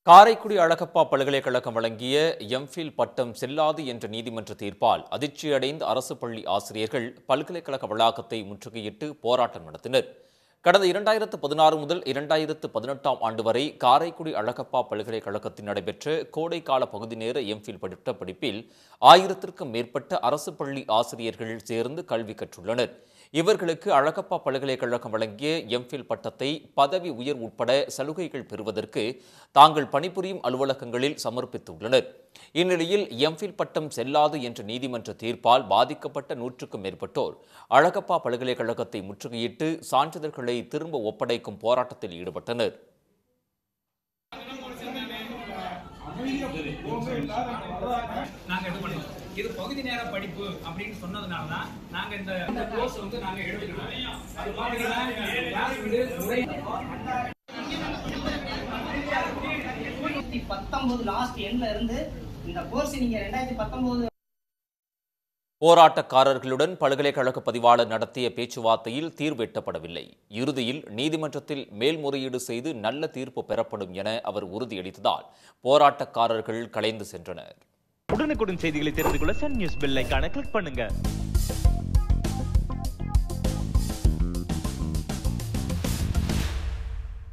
காரைக்குடி அழகப்பா பல்கலைக்கழகம் வழங்கிய எம்ஃபில் பட்டம் செல்லாது என்ற நீதிமன்ற தீர்ப்பால் அதிர்ச்சியடைந்த அரசு பள்ளி ஆசிரியர்கள் பல்கலைக்கழக வளாகத்தை முற்றுகையிட்டு போராட்டம் நடத்தினர் கடந்த இரண்டாயிரத்து பதினாறு முதல் இரண்டாயிரத்து பதினெட்டாம் ஆண்டு வரை காரைக்குடி அழகப்பா பல்கலைக்கழகத்தில் நடைபெற்ற கோடைக்கால பகுதி நேர எம்ஃபில் பட்ட படிப்பில் ஆயிரத்திற்கும் மேற்பட்ட அரசு பள்ளி ஆசிரியர்கள் சேர்ந்து கல்வி கற்றுள்ளனர் இவர்களுக்கு அழகப்பா பல்கலைக்கழகம் வழங்கிய எம்ஃபில் பட்டத்தை பதவி உயர் உட்பட சலுகைகள் பெறுவதற்கு தாங்கள் பணிபுரியும் அலுவலகங்களில் சமர்ப்பித்துள்ளனர் இந்நிலையில் எம்ஃபில் பட்டம் செல்லாது என்ற நீதிமன்ற தீர்ப்பால் பாதிக்கப்பட்ட நூற்றுக்கும் மேற்பட்டோர் அழகப்பா பல்கலைக்கழகத்தை முற்றுகையிட்டு சான்றிதழ்களை திரும்ப ஒப்படைக்கும் போராட்டத்தில் ஈடுபட்டனர் நாங்க இது பண்ணிட்டோம் இது பகுதி நேர படிப்பு அப்படின்னு சொன்னதுனால தான் நாங்க இந்த இந்த கோர்ஸ் வந்து நாங்க எடுத்துக்கிறோம் அது பாத்தீங்கன்னா யார் வீடு முறை ரெண்டாயிரத்தி பத்தொன்பது லாஸ்ட் எண்ட்ல இருந்து இந்த கோர்ஸ் நீங்க ரெண்டாயிரத்தி பத்தொன்பது போராட்டக்காரர்களுடன் பல்கலைக்கழக பதிவாளர் நடத்திய பேச்சுவார்த்தையில் தீர்வு எட்டப்படவில்லை இறுதியில் நீதிமன்றத்தில் மேல்முறையீடு செய்து நல்ல தீர்ப்பு பெறப்படும் என அவர் உறுதியளித்ததால் போராட்டக்காரர்கள் கலைந்து சென்றனர் உடனுக்குடன் செய்திகளை தெரிந்து கொள்ள சன் நியூஸ் பெல் ஐகானை கிளிக் பண்ணுங்க